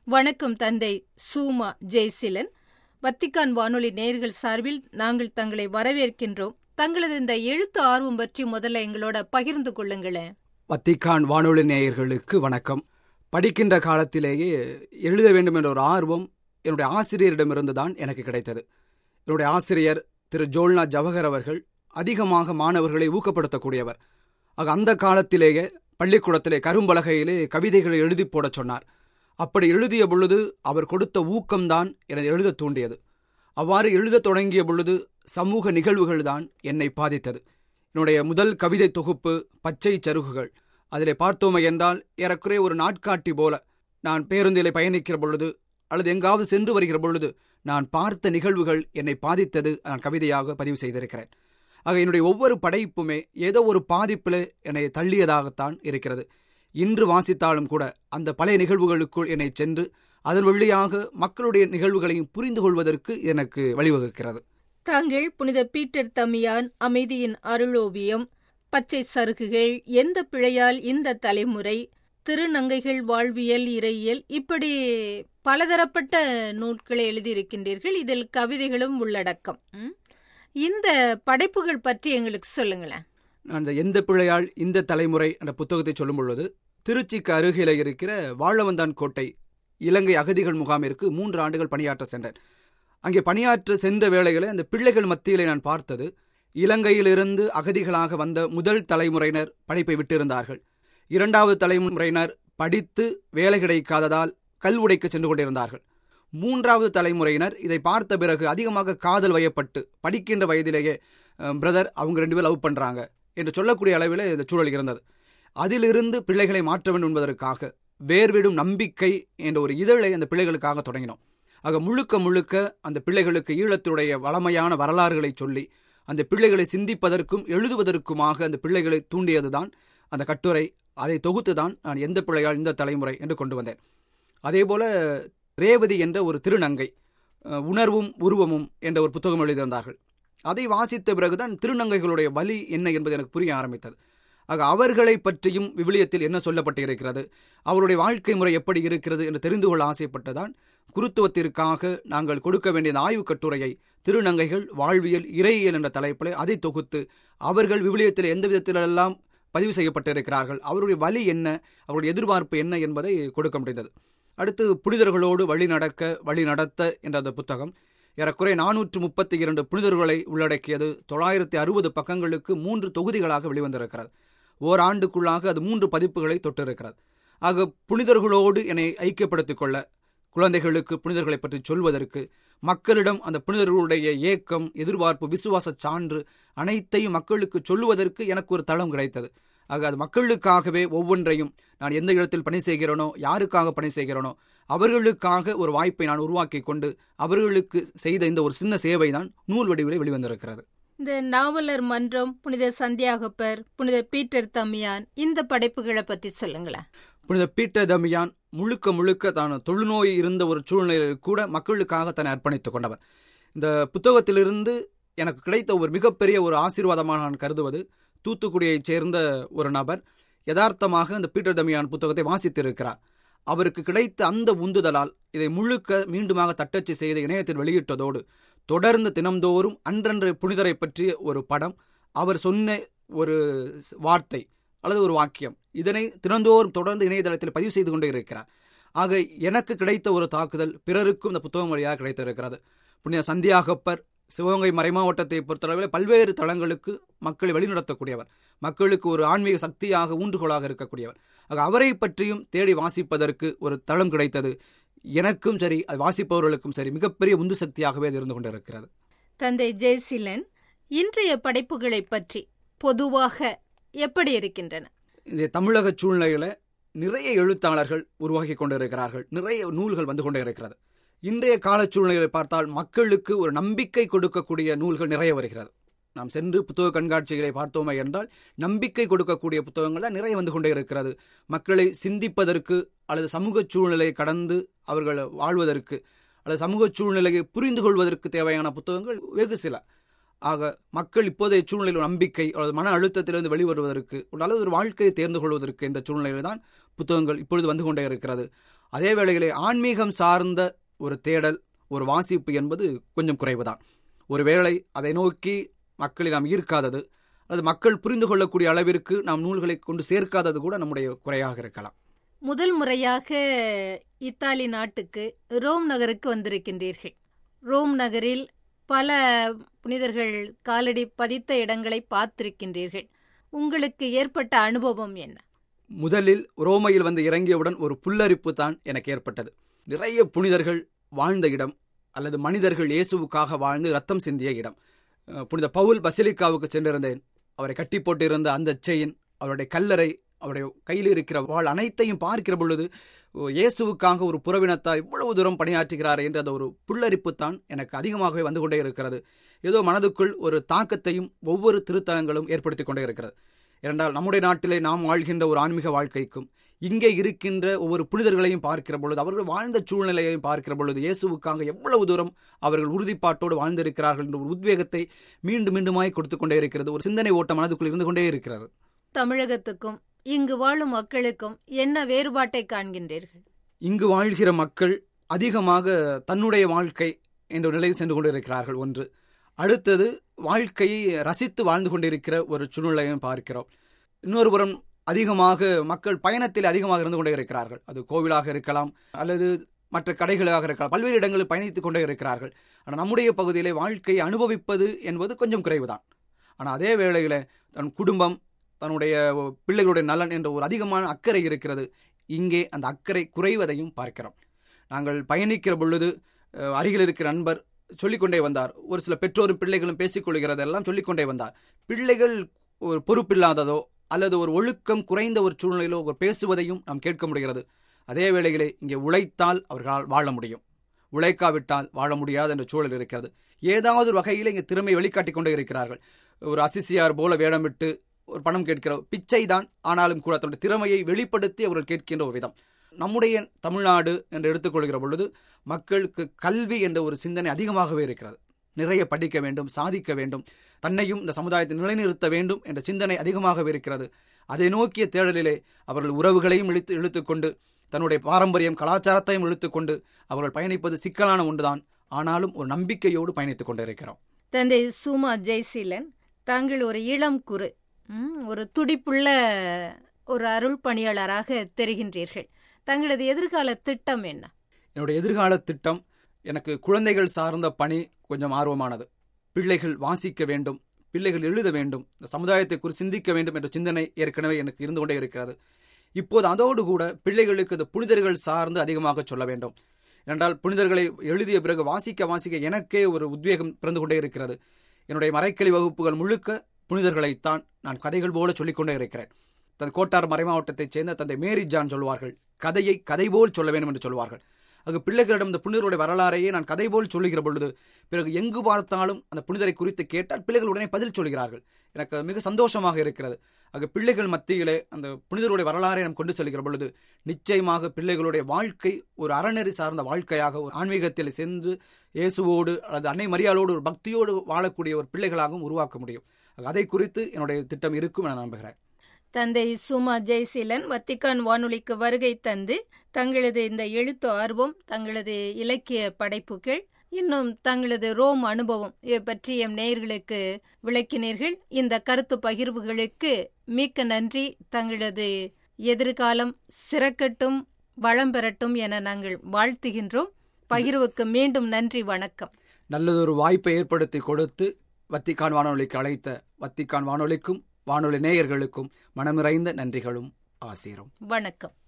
வணக்கம் தந்தை Zuma Jaisilan Vatican வானொலி நேயர்கள் சார்பில் நாங்கள் தங்களை வரவேற்கின்றோம் தங்களது இந்த எழுத்து ஆர்வம் பற்றி முதல்ல எங்களோட பகிர்ந்து கொள்ளுங்களேன் வத்திக்கான் வானொலி நேயர்களுக்கு வணக்கம் படிக்கின்ற காலத்திலேயே எழுத வேண்டும் என்ற ஒரு ஆர்வம் என்னுடைய ஆசிரியரிடமிருந்து தான் எனக்கு கிடைத்தது என்னுடைய ஆசிரியர் திரு ஜோல்னா ஜவஹர் அவர்கள் அதிகமாக மாணவர்களை ஊக்கப்படுத்தக்கூடியவர் ஆக அந்த காலத்திலேயே பள்ளிக்கூடத்திலே கரும்பலகையிலே கவிதைகளை எழுதி போடச் சொன்னார் அப்படி எழுதிய பொழுது அவர் கொடுத்த ஊக்கம்தான் என்னை எழுதத் தூண்டியது அவ்வாறு எழுதத் தொடங்கிய பொழுது சமூக நிகழ்வுகள் தான் என்னை பாதித்தது என்னுடைய முதல் கவிதை தொகுப்பு பச்சை சருகுகள் அதிலே பார்த்தோமே என்றால் ஏறக்குறைய ஒரு நாட்காட்டி போல நான் பேருந்திலே பயணிக்கிற பொழுது அல்லது எங்காவது சென்று வருகிற பொழுது நான் பார்த்த நிகழ்வுகள் என்னை பாதித்தது நான் கவிதையாக பதிவு செய்திருக்கிறேன் ஆக என்னுடைய ஒவ்வொரு படைப்புமே ஏதோ ஒரு பாதிப்பில் என்னை தள்ளியதாகத்தான் இருக்கிறது இன்று வாசித்தாலும் கூட அந்த பழைய நிகழ்வுகளுக்குள் என்னை சென்று அதன் வழியாக மக்களுடைய நிகழ்வுகளையும் புரிந்து கொள்வதற்கு எனக்கு வழிவகுக்கிறது தாங்கள் புனித பீட்டர் தமியான் அமைதியின் அருளோவியம் பச்சை சருகுகள் எந்த பிழையால் இந்த தலைமுறை திருநங்கைகள் வாழ்வியல் இறையியல் இப்படி பலதரப்பட்ட நூல்களை எழுதியிருக்கின்றீர்கள் இதில் கவிதைகளும் உள்ளடக்கம் ம்? இந்த படைப்புகள் பற்றி எங்களுக்கு சொல்லுங்களேன் அந்த எந்த பிழையால் இந்த தலைமுறை என்ற புத்தகத்தை சொல்லும் பொழுது திருச்சிக்கு அருகில் இருக்கிற வாழவந்தான் கோட்டை இலங்கை அகதிகள் முகாமிற்கு மூன்று ஆண்டுகள் பணியாற்ற சென்றேன் அங்கே பணியாற்ற சென்ற வேளைகளை அந்த பிள்ளைகள் மத்தியிலே நான் பார்த்தது இலங்கையிலிருந்து அகதிகளாக வந்த முதல் தலைமுறையினர் படிப்பை விட்டிருந்தார்கள் இரண்டாவது தலைமுறையினர் படித்து வேலை கிடைக்காததால் கல்வுடைக்கு சென்று கொண்டிருந்தார்கள் மூன்றாவது தலைமுறையினர் இதை பார்த்த பிறகு அதிகமாக காதல் வயப்பட்டு படிக்கின்ற வயதிலேயே பிரதர் அவங்க ரெண்டு பேரும் லவ் பண்ணுறாங்க என்று சொல்லக்கூடிய அளவில் இந்த சூழல் இருந்தது அதிலிருந்து பிள்ளைகளை மாற்ற வேண்டும் என்பதற்காக வேர்விடும் நம்பிக்கை என்ற ஒரு இதழை அந்த பிள்ளைகளுக்காக தொடங்கினோம் ஆக முழுக்க முழுக்க அந்த பிள்ளைகளுக்கு ஈழத்துடைய வளமையான வரலாறுகளை சொல்லி அந்த பிள்ளைகளை சிந்திப்பதற்கும் எழுதுவதற்குமாக அந்த பிள்ளைகளை தூண்டியதுதான் அந்த கட்டுரை அதை தொகுத்து தான் நான் எந்த பிள்ளையால் இந்த தலைமுறை என்று கொண்டு வந்தேன் அதேபோல ரேவதி என்ற ஒரு திருநங்கை அஹ், உணர்வும் உருவமும் என்ற ஒரு புத்தகம் எழுதியிருந்தார்கள் அதை வாசித்த பிறகுதான் திருநங்கைகளுடைய வலி என்ன என்பது எனக்கு புரிய ஆரம்பித்தது ஆக அவர்களை பற்றியும் விவிலியத்தில் என்ன சொல்லப்பட்டு இருக்கிறது அவருடைய வாழ்க்கை முறை எப்படி இருக்கிறது என்று தெரிந்து கொள்ள ஆசைப்பட்டதான் குருத்துவத்திற்காக நாங்கள் கொடுக்க வேண்டிய இந்த ஆய்வுக் கட்டுரையை திருநங்கைகள் வாழ்வியல் இறையியல் என்ற தலைப்பில் அதை தொகுத்து அவர்கள் விவிலியத்தில் எந்த விதத்திலெல்லாம் பதிவு செய்யப்பட்டிருக்கிறார்கள் அவருடைய வழி என்ன அவருடைய எதிர்பார்ப்பு என்ன என்பதை கொடுக்க முடிந்தது அடுத்து புனிதர்களோடு வழி நடக்க வழி நடத்த என்ற அந்த புத்தகம் ஏறக்குறை நானூற்று முப்பத்தி இரண்டு புனிதர்களை உள்ளடக்கியது தொள்ளாயிரத்தி அறுபது பக்கங்களுக்கு மூன்று தொகுதிகளாக வெளிவந்திருக்கிறது ஓராண்டுக்குள்ளாக அது மூன்று பதிப்புகளை தொட்டிருக்கிறது ஆக புனிதர்களோடு என்னை ஐக்கியப்படுத்திக் கொள்ள குழந்தைகளுக்கு புனிதர்களை பற்றி சொல்வதற்கு மக்களிடம் அந்த புனிதர்களுடைய ஏக்கம் எதிர்பார்ப்பு விசுவாச சான்று அனைத்தையும் மக்களுக்கு சொல்லுவதற்கு எனக்கு ஒரு தளம் கிடைத்தது ஆக அது மக்களுக்காகவே ஒவ்வொன்றையும் நான் எந்த இடத்தில் பணி செய்கிறேனோ யாருக்காக பணி செய்கிறேனோ அவர்களுக்காக ஒரு வாய்ப்பை நான் உருவாக்கி கொண்டு அவர்களுக்கு செய்த இந்த ஒரு சின்ன சேவை தான் நூல் வடிவிலே வெளிவந்திருக்கிறது இந்த நாவலர் மன்றம் புனித சந்தியாகப்பர் புனித பீட்டர் தமியான் இந்த படைப்புகளை பத்தி சொல்லுங்களேன் புனித பீட்டர் தமியான் முழுக்க முழுக்க தான் தொழுநோய் இருந்த ஒரு சூழ்நிலையில் கூட மக்களுக்காக தன்னை அர்ப்பணித்துக் கொண்டவர் இந்த புத்தகத்திலிருந்து எனக்கு கிடைத்த ஒரு மிகப்பெரிய ஒரு ஆசீர்வாதமாக நான் கருதுவது தூத்துக்குடியைச் சேர்ந்த ஒரு நபர் யதார்த்தமாக இந்த பீட்டர் தமியான் புத்தகத்தை வாசித்திருக்கிறார் அவருக்கு கிடைத்த அந்த உந்துதலால் இதை முழுக்க மீண்டுமாக தட்டச்சு செய்து இணையத்தில் வெளியிட்டதோடு தொடர்ந்து தினம்தோறும் அன்றன்று புனிதரை பற்றிய ஒரு படம் அவர் சொன்ன ஒரு வார்த்தை அல்லது ஒரு வாக்கியம் இதனை தினந்தோறும் தொடர்ந்து இணையதளத்தில் பதிவு செய்து கொண்டே இருக்கிறார் ஆக எனக்கு கிடைத்த ஒரு தாக்குதல் பிறருக்கும் இந்த புத்தகம் வழியாக கிடைத்திருக்கிறது புனித சந்தியாகப்பர் சிவகங்கை மறைமாவட்டத்தை பொறுத்தளவில் பல்வேறு தளங்களுக்கு மக்களை வழிநடத்தக்கூடியவர் மக்களுக்கு ஒரு ஆன்மீக சக்தியாக ஊன்றுகோலாக இருக்கக்கூடியவர் ஆக அவரை பற்றியும் தேடி வாசிப்பதற்கு ஒரு தளம் கிடைத்தது எனக்கும் சரி அது வாசிப்பவர்களுக்கும் சரி மிகப்பெரிய உந்து சக்தியாகவே அது இருந்து கொண்டிருக்கிறது தந்தை ஜெயசீலன் இன்றைய படைப்புகளை பற்றி பொதுவாக எப்படி இருக்கின்றன இந்த தமிழக சூழ்நிலையில நிறைய எழுத்தாளர்கள் உருவாக்கி கொண்டிருக்கிறார்கள் நிறைய நூல்கள் வந்து கொண்டே இருக்கிறது இன்றைய கால சூழ்நிலையை பார்த்தால் மக்களுக்கு ஒரு நம்பிக்கை கொடுக்கக்கூடிய நூல்கள் நிறைய வருகிறது நாம் சென்று புத்தக கண்காட்சிகளை பார்த்தோமே என்றால் நம்பிக்கை கொடுக்கக்கூடிய புத்தகங்கள் தான் நிறைய வந்து கொண்டே இருக்கிறது மக்களை சிந்திப்பதற்கு அல்லது சமூக சூழ்நிலையை கடந்து அவர்கள் வாழ்வதற்கு அல்லது சமூக சூழ்நிலையை புரிந்து கொள்வதற்கு தேவையான புத்தகங்கள் வெகு சில ஆக மக்கள் இப்போதைய சூழ்நிலையில் ஒரு நம்பிக்கை அல்லது மன அழுத்தத்திலிருந்து வெளிவருவதற்கு ஒரு அளவு ஒரு வாழ்க்கையை தேர்ந்து கொள்வதற்கு என்ற சூழ்நிலையில் தான் புத்தகங்கள் இப்பொழுது வந்து கொண்டே இருக்கிறது அதே வேளையிலே ஆன்மீகம் சார்ந்த ஒரு தேடல் ஒரு வாசிப்பு என்பது கொஞ்சம் குறைவுதான் ஒருவேளை அதை நோக்கி மக்களை நாம் ஈர்க்காதது அல்லது மக்கள் புரிந்து கொள்ளக்கூடிய அளவிற்கு நாம் நூல்களை கொண்டு சேர்க்காதது கூட நம்முடைய குறையாக இருக்கலாம் முதல் முறையாக இத்தாலி நாட்டுக்கு ரோம் நகருக்கு வந்திருக்கின்றீர்கள் ரோம் நகரில் பல புனிதர்கள் காலடி பதித்த இடங்களை பார்த்திருக்கின்றீர்கள் உங்களுக்கு ஏற்பட்ட அனுபவம் என்ன முதலில் ரோமையில் வந்து இறங்கியவுடன் ஒரு புல்லரிப்பு தான் எனக்கு ஏற்பட்டது நிறைய புனிதர்கள் வாழ்ந்த இடம் அல்லது மனிதர்கள் இயேசுவுக்காக வாழ்ந்து ரத்தம் சிந்திய இடம் அஹ் புனித பவுல் பசிலிக்காவுக்கு சென்றிருந்தேன் அவரை கட்டி போட்டிருந்த அந்த செயின் அவருடைய கல்லறை அவருடைய கையில் இருக்கிற வாழ் அனைத்தையும் பார்க்கிற பொழுது ஓ, இயேசுவுக்காக ஒரு புறவினத்தார் இவ்வளவு தூரம் பணியாற்றுகிறார் என்ற அந்த ஒரு புல்லரிப்பு தான் எனக்கு அதிகமாகவே வந்து கொண்டே இருக்கிறது ஏதோ மனதுக்குள் ஒரு தாக்கத்தையும் ஒவ்வொரு திருத்தலங்களும் ஏற்படுத்தி கொண்டே இருக்கிறது ஏனென்றால் நம்முடைய நாட்டிலே நாம் வாழ்கின்ற ஒரு ஆன்மீக வாழ்க்கைக்கும் இங்கே இருக்கின்ற ஒவ்வொரு புனிதர்களையும் பார்க்கிற பொழுது அவர்கள் வாழ்ந்த சூழ்நிலையையும் பார்க்கிற பொழுது இயேசுவுக்காக எவ்வளவு தூரம் அவர்கள் உறுதிப்பாட்டோடு வாழ்ந்திருக்கிறார்கள் என்ற ஒரு உத்வேகத்தை மீண்டும் மீண்டுமாய் கொடுத்து கொண்டே இருக்கிறது ஒரு சிந்தனை ஓட்ட மனதுக்குள் இருந்து கொண்டே இருக்கிறது தமிழகத்துக்கும் இங்கு வாழும் மக்களுக்கும் என்ன வேறுபாட்டை காண்கின்றீர்கள் இங்கு வாழ்கிற மக்கள் அதிகமாக தன்னுடைய வாழ்க்கை என்ற ஒரு நிலையில் சென்று கொண்டிருக்கிறார்கள் ஒன்று அடுத்தது வாழ்க்கையை ரசித்து வாழ்ந்து கொண்டிருக்கிற ஒரு சூழ்நிலையும் பார்க்கிறோம் இன்னொரு புறம் அதிகமாக மக்கள் பயணத்தில் அதிகமாக இருந்து கொண்டே இருக்கிறார்கள் அது கோவிலாக இருக்கலாம் அல்லது மற்ற கடைகளாக இருக்கலாம் பல்வேறு இடங்களில் பயணித்துக் கொண்டே இருக்கிறார்கள் ஆனால் நம்முடைய பகுதியிலே வாழ்க்கையை அனுபவிப்பது என்பது கொஞ்சம் குறைவுதான் ஆனால் அதே வேளையில் தன் குடும்பம் தன்னுடைய பிள்ளைகளுடைய நலன் என்ற ஒரு அதிகமான அக்கறை இருக்கிறது இங்கே அந்த அக்கறை குறைவதையும் பார்க்கிறோம் நாங்கள் பயணிக்கிற பொழுது அஹ், அருகில் இருக்கிற நண்பர் சொல்லிக்கொண்டே வந்தார் ஒரு சில பெற்றோரும் பிள்ளைகளும் பேசிக்கொள்கிறதெல்லாம் சொல்லிக்கொண்டே வந்தார் பிள்ளைகள் ஒரு பொறுப்பில்லாததோ அல்லது ஒரு ஒழுக்கம் குறைந்த ஒரு சூழ்நிலையிலோ ஒரு பேசுவதையும் நாம் கேட்க முடிகிறது அதே வேளையிலே இங்கே உழைத்தால் அவர்களால் வாழ முடியும் உழைக்காவிட்டால் வாழ முடியாது என்ற சூழல் இருக்கிறது ஏதாவது ஒரு வகையில் இங்கே திறமை வெளிக்காட்டிக் கொண்டே இருக்கிறார்கள் ஒரு அசிசியார் போல வேடமிட்டு ஒரு பணம் கேட்கிற பிச்சை தான் ஆனாலும் கூட தன்னுடைய திறமையை வெளிப்படுத்தி அவர்கள் கேட்கின்ற ஒரு விதம் நம்முடைய தமிழ்நாடு என்று எடுத்துக்கொள்கிற பொழுது மக்களுக்கு கல்வி என்ற ஒரு சிந்தனை அதிகமாகவே இருக்கிறது நிறைய படிக்க வேண்டும் சாதிக்க வேண்டும் தன்னையும் இந்த சமுதாயத்தை நிலைநிறுத்த வேண்டும் என்ற சிந்தனை அதிகமாகவே இருக்கிறது அதை நோக்கிய தேடலிலே அவர்கள் உறவுகளையும் இழுத்து இழுத்துக்கொண்டு தன்னுடைய பாரம்பரியம் கலாச்சாரத்தையும் இழுத்துக்கொண்டு அவர்கள் பயணிப்பது சிக்கலான ஒன்றுதான் ஆனாலும் ஒரு நம்பிக்கையோடு பயணித்துக் கொண்டிருக்கிறோம் தந்தை சுமா ஜெய்சீலன் தாங்கள் ஒரு இளம் குரு ம், ஒரு துடிப்புள்ள ஒரு அருள் பணியாளராக தெரிகின்றீர்கள் தங்களது எதிர்கால திட்டம் என்ன என்னுடைய எதிர்கால திட்டம் எனக்கு குழந்தைகள் சார்ந்த பணி கொஞ்சம் ஆர்வமானது பிள்ளைகள் வாசிக்க வேண்டும் பிள்ளைகள் எழுத வேண்டும் இந்த சமுதாயத்தை குறித்து சிந்திக்க வேண்டும் என்ற சிந்தனை ஏற்கனவே எனக்கு இருந்து கொண்டே இருக்கிறது இப்போது அதோடு கூட பிள்ளைகளுக்கு இந்த புனிதர்கள் சார்ந்து அதிகமாக சொல்ல வேண்டும் என்றால் புனிதர்களை எழுதிய பிறகு வாசிக்க வாசிக்க எனக்கே ஒரு உத்வேகம் பிறந்து கொண்டே இருக்கிறது என்னுடைய மறைக்கிளி வகுப்புகள் முழுக்க புனிதர்களைத்தான் நான் கதைகள் போல சொல்லிக்கொண்டே இருக்கிறேன் தன் கோட்டார் மறைமாவட்டத்தைச் சேர்ந்த தந்தை மேரி ஜான் சொல்வார்கள் கதையை கதை போல் சொல்ல வேண்டும் என்று சொல்வார்கள் அங்கு பிள்ளைகளிடம் இந்த புனிதருடைய வரலாறையே நான் கதை போல் சொல்லுகிற பொழுது பிறகு எங்கு பார்த்தாலும் அந்த புனிதரை குறித்து கேட்டால் பிள்ளைகள் உடனே பதில் சொல்கிறார்கள் எனக்கு அது மிக சந்தோஷமாக இருக்கிறது அங்கு பிள்ளைகள் மத்தியிலே அந்த புனிதருடைய வரலாறை நாம் கொண்டு செல்கிற பொழுது நிச்சயமாக பிள்ளைகளுடைய வாழ்க்கை ஒரு அறநெறி சார்ந்த வாழ்க்கையாக ஒரு ஆன்மீகத்தில் சென்று இயேசுவோடு அல்லது அன்னை மரியாளோடு ஒரு பக்தியோடு வாழக்கூடிய ஒரு பிள்ளைகளாகவும் உருவாக்க முடியும் ஆக அதை குறித்து என்னுடைய திட்டம் இருக்கும் என நம்புகிறேன் தந்தை சுமா ஜெய்சீலன் வத்திக்கான் வானொலிக்கு வருகை தந்து தங்களது இந்த எழுத்து ஆர்வம் தங்களது இலக்கிய படைப்புகள் இன்னும் தங்களது ரோம் அனுபவம் இவை பற்றி எம் நேயர்களுக்கு விளக்கினீர்கள் இந்த கருத்து பகிர்வுகளுக்கு மிக்க நன்றி தங்களது எதிர்காலம் சிறக்கட்டும் வளம் பெறட்டும் என நாங்கள் வாழ்த்துகின்றோம் பகிர்வுக்கு மீண்டும் நன்றி வணக்கம் நல்லதொரு வாய்ப்பை ஏற்படுத்தி கொடுத்து வத்திக்கான் வானொலிக்கு அழைத்த வத்திக்கான் வானொலிக்கும் வானொலி நேயர்களுக்கும் மனம் நிறைந்த நன்றிகளும் ஆசீரும் வணக்கம்